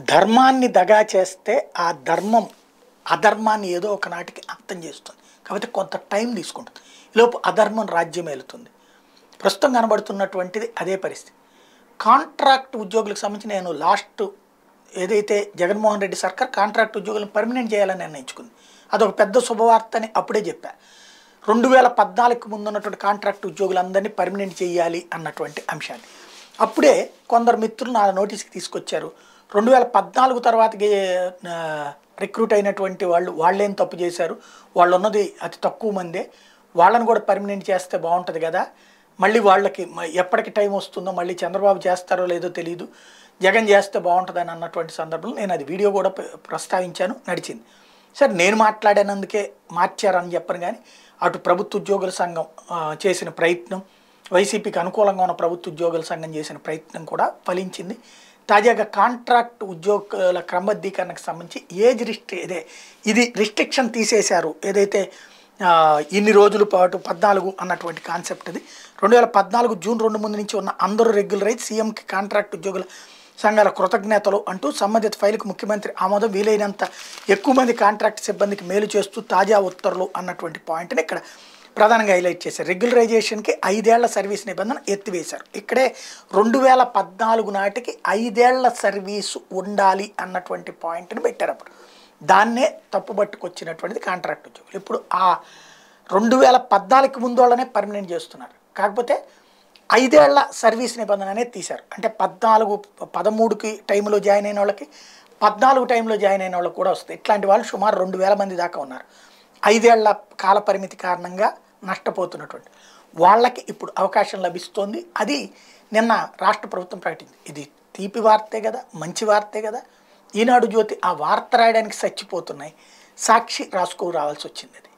ధర్మాన్ని దగా చేస్తే ఆ ధర్మం అధర్మాన్ని ఏదో ఒక నాటికి అంతం చేస్తుంది కాబట్టి కొంత టైం తీసుకుంటుంది ఈలోపు అధర్మం రాజ్యం ఏలుతుంది ప్రస్తుతం కనబడుతున్నటువంటిది అదే పరిస్థితి కాంట్రాక్ట్ ఉద్యోగులకు సంబంధించి నేను లాస్ట్ ఏదైతే జగన్మోహన్ రెడ్డి సర్కార్ కాంట్రాక్ట్ ఉద్యోగులను పర్మనెంట్ చేయాలని నిర్ణయించుకుంది అదొక పెద్ద శుభవార్త అని అప్పుడే చెప్పా రెండు వేల పద్నాలుగుకు ముందు ఉన్నటువంటి కాంట్రాక్ట్ ఉద్యోగులందరినీ పర్మనెంట్ చేయాలి అన్నటువంటి అంశాన్ని అప్పుడే కొందరు మిత్రులు నా నోటీస్కి తీసుకొచ్చారు రెండు వేల పద్నాలుగు తర్వాత రిక్రూట్ అయినటువంటి వాళ్ళు వాళ్ళేం తప్పు చేశారు వాళ్ళు ఉన్నది అతి తక్కువ మందే వాళ్ళని కూడా పర్మనెంట్ చేస్తే బాగుంటుంది కదా మళ్ళీ వాళ్ళకి మ- ఎప్పటికి టైం వస్తుందో మళ్ళీ చంద్రబాబు చేస్తారో లేదో తెలియదు జగన్ చేస్తే బాగుంటుందని అన్నటువంటి సందర్భంలో నేను అది వీడియో కూడా ప్ర- ప్రస్తావించాను నడిచింది సరే నేను మాట్లాడినందుకే మార్చారని చెప్పను కానీ అటు ప్రభుత్వ ఉద్యోగుల సంఘం ఆ, చేసిన ప్రయత్నం వైసీపీకి అనుకూలంగా ఉన్న ప్రభుత్వ ఉద్యోగుల సంఘం చేసిన ప్రయత్నం కూడా ఫలించింది తాజాగా కాంట్రాక్ట్ ఉద్యోగుల క్రమబద్ధీకరణకు సంబంధించి ఏజ్ రిస్ట్రి ఇదే ఇది రిస్ట్రిక్షన్ తీసేశారు ఏదైతే ఆ, ఇన్ని రోజుల పాటు పద్నాలుగు అన్నటువంటి కాన్సెప్ట్ ఇది రెండు వేల పద్నాలుగు జూన్ రెండు ముందు నుంచి ఉన్న అందరూ రెగ్యులర్ అయితే సీఎంకి కాంట్రాక్ట్ ఉద్యోగుల సంఘాల కృతజ్ఞతలు అంటూ సంబంధిత ఫైలుకు ముఖ్యమంత్రి ఆమోదం వీలైనంత ఎక్కువ మంది కాంట్రాక్ట్ సిబ్బందికి మేలు చేస్తూ తాజా ఉత్తర్వులు అన్నటువంటి పాయింట్ని ఇక్కడ ప్రధానంగా హైలైట్ చేశారు రెగ్యులరైజేషన్కి ఐదేళ్ల సర్వీస్ నిబంధన ఎత్తివేశారు ఇక్కడే రెండు వేల పద్నాలుగు నాటికి ఐదేళ్ల సర్వీసు ఉండాలి అన్నటువంటి పాయింట్ని పెట్టారు అప్పుడు దాన్నే తప్పుబట్టుకొచ్చినటువంటిది కాంట్రాక్ట్ ఉద్యోగులు ఇప్పుడు ఆ రెండు వేల పద్నాలుగు ముందు వాళ్ళనే పర్మనెంట్ చేస్తున్నారు కాకపోతే ఐదేళ్ల సర్వీస్ నిబంధన అనేది తీశారు అంటే పద్నాలుగు పదమూడుకి టైంలో జాయిన్ అయిన వాళ్ళకి పద్నాలుగు టైంలో జాయిన్ అయిన వాళ్ళకి కూడా వస్తుంది ఇట్లాంటి వాళ్ళు సుమారు రెండు వేల మంది దాకా ఉన్నారు ఐదేళ్ల కాల పరిమితి కారణంగా నష్టపోతున్నటువంటి వాళ్ళకి ఇప్పుడు అవకాశం లభిస్తోంది అది నిన్న రాష్ట్ర ప్రభుత్వం ప్రకటించింది ఇది తీపి వార్తే కదా మంచి వార్తే కదా ఈనాడు జ్యోతి ఆ వార్త రాయడానికి చచ్చిపోతున్నాయి సాక్షి రాసుకో రావాల్సి వచ్చింది అది